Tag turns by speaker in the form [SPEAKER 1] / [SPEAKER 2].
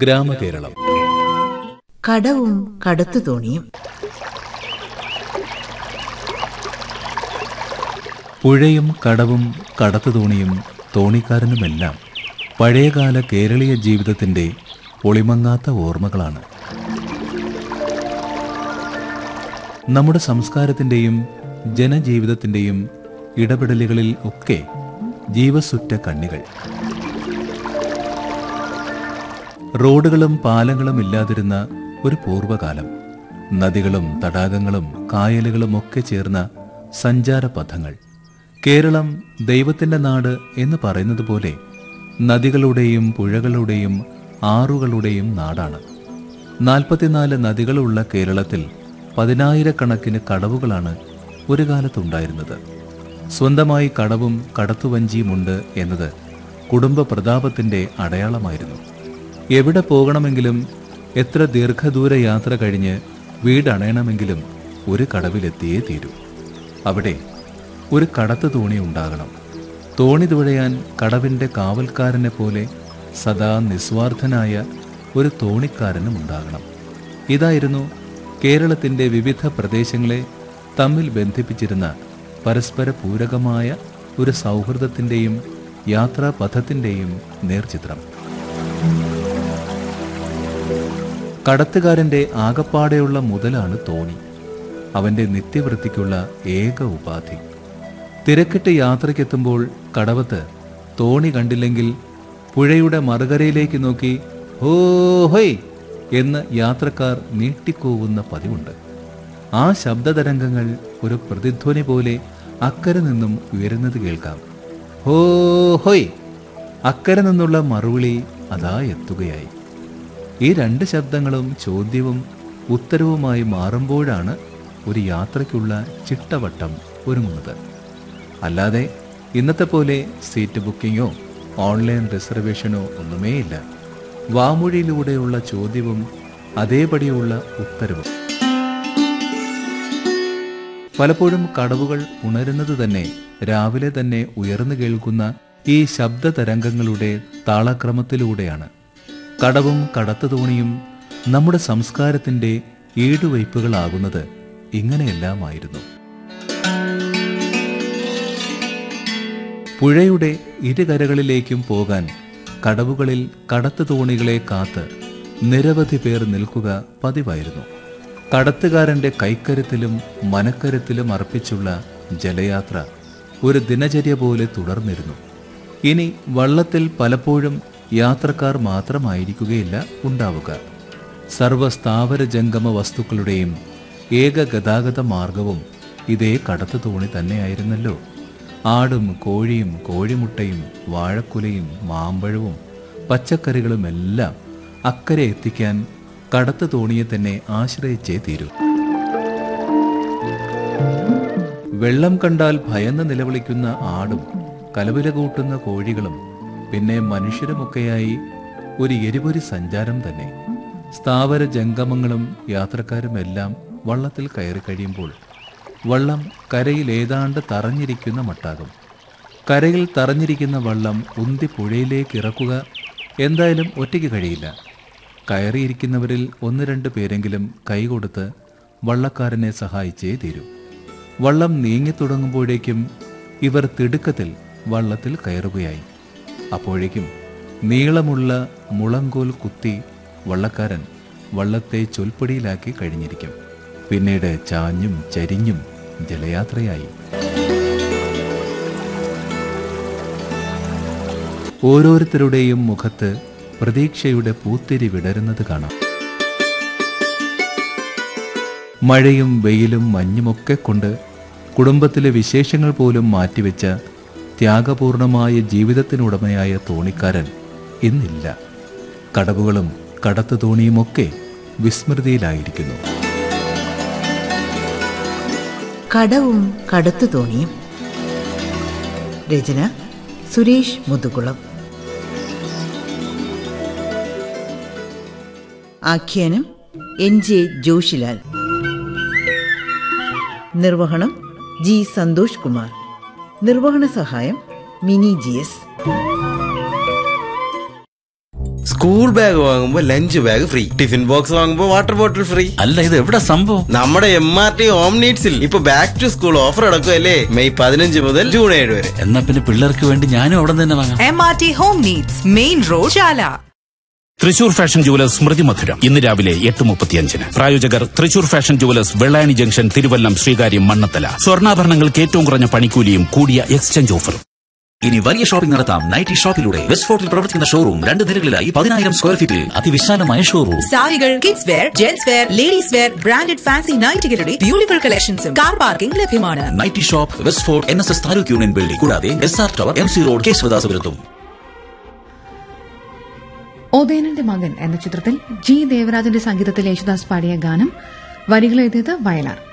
[SPEAKER 1] ഗ്രാമകേരളം
[SPEAKER 2] കടവും കടത്തു തോണിയും
[SPEAKER 1] പുഴയും കടവും കടത്തുതോണിയും തോണിക്കാരനുമെല്ലാം പഴയകാല കേരളീയ ജീവിതത്തിന്റെ ഒളിമങ്ങാത്ത ഓർമ്മകളാണ് നമ്മുടെ സംസ്കാരത്തിന്റെയും ജനജീവിതത്തിന്റെയും ഇടപെടലുകളിൽ ഒക്കെ ജീവസുറ്റ കണ്ണികൾ റോഡുകളും പാലങ്ങളും ഇല്ലാതിരുന്ന ഒരു പൂർവ്വകാലം നദികളും തടാകങ്ങളും കായലുകളും ഒക്കെ ചേർന്ന സഞ്ചാരപഥങ്ങൾ കേരളം ദൈവത്തിന്റെ നാട് എന്ന് പറയുന്നത് പോലെ നദികളുടെയും പുഴകളുടെയും ആറുകളുടെയും നാടാണ് നാൽപ്പത്തിനാല് നദികളുള്ള കേരളത്തിൽ പതിനായിരക്കണക്കിന് കടവുകളാണ് ഒരു കാലത്തുണ്ടായിരുന്നത് സ്വന്തമായി കടവും കടത്തുവഞ്ചിയുമുണ്ട് എന്നത് കുടുംബ പ്രതാപത്തിന്റെ അടയാളമായിരുന്നു എവിടെ പോകണമെങ്കിലും എത്ര ദീർഘദൂര യാത്ര കഴിഞ്ഞ് വീടണയണമെങ്കിലും ഒരു കടവിലെത്തിയേ തീരൂ അവിടെ ഒരു കടത്ത് തോണി ഉണ്ടാകണം തോണി തുഴയാൻ കടവിൻ്റെ കാവൽക്കാരനെ പോലെ സദാ നിസ്വാർത്ഥനായ ഒരു തോണിക്കാരനും ഉണ്ടാകണം ഇതായിരുന്നു കേരളത്തിൻ്റെ വിവിധ പ്രദേശങ്ങളെ തമ്മിൽ ബന്ധിപ്പിച്ചിരുന്ന പരസ്പര പൂരകമായ ഒരു സൗഹൃദത്തിൻ്റെയും യാത്രാപഥത്തിൻ്റെയും നേർചിത്രം കടത്തുകാരന്റെ ആകപ്പാടെയുള്ള മുതലാണ് തോണി അവന്റെ നിത്യവൃത്തിക്കുള്ള ഏക ഉപാധി തിരക്കിട്ട് യാത്രയ്ക്കെത്തുമ്പോൾ കടവത്ത് തോണി കണ്ടില്ലെങ്കിൽ പുഴയുടെ മറുകരയിലേക്ക് നോക്കി ഹോ ഹൊയ് എന്ന് യാത്രക്കാർ നീട്ടിക്കൂവുന്ന പതിവുണ്ട് ആ ശബ്ദതരംഗങ്ങൾ ഒരു പ്രതിധ്വനി പോലെ അക്കരെ നിന്നും ഉയരുന്നത് കേൾക്കാം ഹോ ഹൊയ് അക്കരെ നിന്നുള്ള മറുവിളി അതാ എത്തുകയായി ഈ രണ്ട് ശബ്ദങ്ങളും ചോദ്യവും ഉത്തരവുമായി മാറുമ്പോഴാണ് ഒരു യാത്രയ്ക്കുള്ള ചിട്ടവട്ടം ഒരുങ്ങുന്നത് അല്ലാതെ ഇന്നത്തെ പോലെ സീറ്റ് ബുക്കിങ്ങോ ഓൺലൈൻ റിസർവേഷനോ ഒന്നുമേയില്ല വാമൊഴിയിലൂടെയുള്ള ചോദ്യവും അതേപടിയുള്ള ഉത്തരവും പലപ്പോഴും കടവുകൾ ഉണരുന്നത് തന്നെ രാവിലെ തന്നെ ഉയർന്നു കേൾക്കുന്ന ഈ ശബ്ദ തരംഗങ്ങളുടെ താളക്രമത്തിലൂടെയാണ് കടവും കടത്തുതോണിയും നമ്മുടെ സംസ്കാരത്തിന്റെ ഈടുവയ്പ്പുകളാകുന്നത് ഇങ്ങനെയെല്ലാമായിരുന്നു പുഴയുടെ ഇരുകരകളിലേക്കും പോകാൻ കടവുകളിൽ കടത്തു തോണികളെ കാത്ത് നിരവധി പേർ നിൽക്കുക പതിവായിരുന്നു കടത്തുകാരന്റെ കൈക്കരുത്തിലും മനക്കരുത്തിലും അർപ്പിച്ചുള്ള ജലയാത്ര ഒരു ദിനചര്യ പോലെ തുടർന്നിരുന്നു ഇനി വള്ളത്തിൽ പലപ്പോഴും യാത്രക്കാർ മാത്രമായിരിക്കുകയില്ല ഉണ്ടാവുക സർവസ്ഥാവര ജംഗമ വസ്തുക്കളുടെയും ഏക ഗതാഗത മാർഗവും ഇതേ കടത്തു തോണി തന്നെയായിരുന്നല്ലോ ആടും കോഴിയും കോഴിമുട്ടയും വാഴക്കുലയും മാമ്പഴവും പച്ചക്കറികളും എല്ലാം അക്കരെ എത്തിക്കാൻ കടത്തു തോണിയെ തന്നെ ആശ്രയിച്ചേ തീരൂ വെള്ളം കണ്ടാൽ ഭയന്ന് നിലവിളിക്കുന്ന ആടും കലവില കൂട്ടുന്ന കോഴികളും പിന്നെ മനുഷ്യരുമൊക്കെയായി ഒരു എരിപൊരി സഞ്ചാരം തന്നെ സ്ഥാവര ജംഗമങ്ങളും യാത്രക്കാരുമെല്ലാം വള്ളത്തിൽ കയറി കഴിയുമ്പോൾ വള്ളം കരയിൽ ഏതാണ്ട് തറഞ്ഞിരിക്കുന്ന മട്ടാകും കരയിൽ തറഞ്ഞിരിക്കുന്ന വള്ളം ഉന്തി പുഴയിലേക്ക് ഇറക്കുക എന്തായാലും ഒറ്റയ്ക്ക് കഴിയില്ല കയറിയിരിക്കുന്നവരിൽ ഒന്ന് രണ്ട് പേരെങ്കിലും കൈകൊടുത്ത് വള്ളക്കാരനെ സഹായിച്ചേ തീരൂ വള്ളം നീങ്ങിത്തുടങ്ങുമ്പോഴേക്കും ഇവർ തിടുക്കത്തിൽ വള്ളത്തിൽ കയറുകയായി അപ്പോഴേക്കും നീളമുള്ള മുളങ്കോൽ കുത്തി വള്ളക്കാരൻ വള്ളത്തെ ചൊൽപ്പടിയിലാക്കി കഴിഞ്ഞിരിക്കും പിന്നീട് ചാഞ്ഞും ചരിഞ്ഞും ജലയാത്രയായി ഓരോരുത്തരുടെയും മുഖത്ത് പ്രതീക്ഷയുടെ പൂത്തിരി വിടരുന്നത് കാണാം മഴയും വെയിലും മഞ്ഞുമൊക്കെ കൊണ്ട് കുടുംബത്തിലെ വിശേഷങ്ങൾ പോലും മാറ്റിവെച്ച ത്യാഗപൂർണമായ ജീവിതത്തിനുടമയായ തോണിക്കാരൻ ഇന്നില്ല കടവുകളും കടത്തു തോണിയുമൊക്കെ വിസ്മൃതിയിലായിരിക്കുന്നു
[SPEAKER 2] കടവും കടത്തു തോണിയും രചന സുരേഷ് മുതുകുളം ആഖ്യാനം എൻ ജെ ജോഷിലാൽ നിർവഹണം ജി സന്തോഷ് കുമാർ നിർവഹണ സഹായം mini G S
[SPEAKER 3] school bag വാങ്ങുമ്പോ lunch bag free tiffin box വാങ്ങുമ്പോ വാട്ടർ ബോട്ടിൽ ഫ്രീ
[SPEAKER 4] അല്ല ഇത് എവിടെ സംഭവം
[SPEAKER 3] നമ്മുടെ എം ആർ ടി ഹോം നീഡ്സിൽ ഇപ്പൊ ബാക്ക് ടു സ്കൂൾ ഓഫർ നടക്കുമല്ലേ മെയ് പതിനഞ്ച് മുതൽ ജൂൺ ഏഴ് വരെ
[SPEAKER 4] എന്നാ പിന്നെ പിള്ളേർക്ക് വേണ്ടി ഞാനും അവിടെ തന്നെ വാങ്ങാം
[SPEAKER 5] M R T home needs main road Chala
[SPEAKER 6] Thrissur fashion jewellers സ്മൃതി മധുരം ഇന്ന് രാവിലെ എട്ട് മുപ്പത്തിയഞ്ചിന് പ്രായോജകർ Thrissur fashion jewellers Vellayani junction Thiruvallam Sreekariyam Mannanthala സ്വർണ്ണാഭരണങ്ങൾക്ക് ഏറ്റവും കുറഞ്ഞ പണിക്കൂലിയും കൂടിയ എക്സ്ചേഞ്ച് ഓഫറും
[SPEAKER 7] ഇനി വലിയ ഷോപ്പിംഗ് നടത്താം നൈറ്റി ഷോപ്പിലൂടെ വെസ്റ്റ് ഫോർട്ടിൽ പ്രവർത്തിക്കുന്ന ഷോറൂം രണ്ട് നിലകളിലായി പതിനായിരം സ്ക്വയർ ഫീറ്റിൽ അതിവിശാലമായ ഷോറൂം
[SPEAKER 5] സാരികൾ kids wear gents wear ladies wear branded fancy നൈറ്റുകളുടെ ബ്യൂട്ടിഫുൾ കളക്ഷൻസും കാർ പാർക്കിംഗ് ലഭ്യമാണ്
[SPEAKER 7] nighty shop west fort N S S taluk union building കൂടാതെ S R tower M C road കേശവദാസപുരത്തും
[SPEAKER 8] ഓതേനന്റെ മകൻ എന്ന ചിത്രത്തിൽ ജി ദേവരാജന്റെ സംഗീതത്തിൽ യേശുദാസ് പാടിയ ഗാനം വരികൾ എഴുതിയത് വയലാർ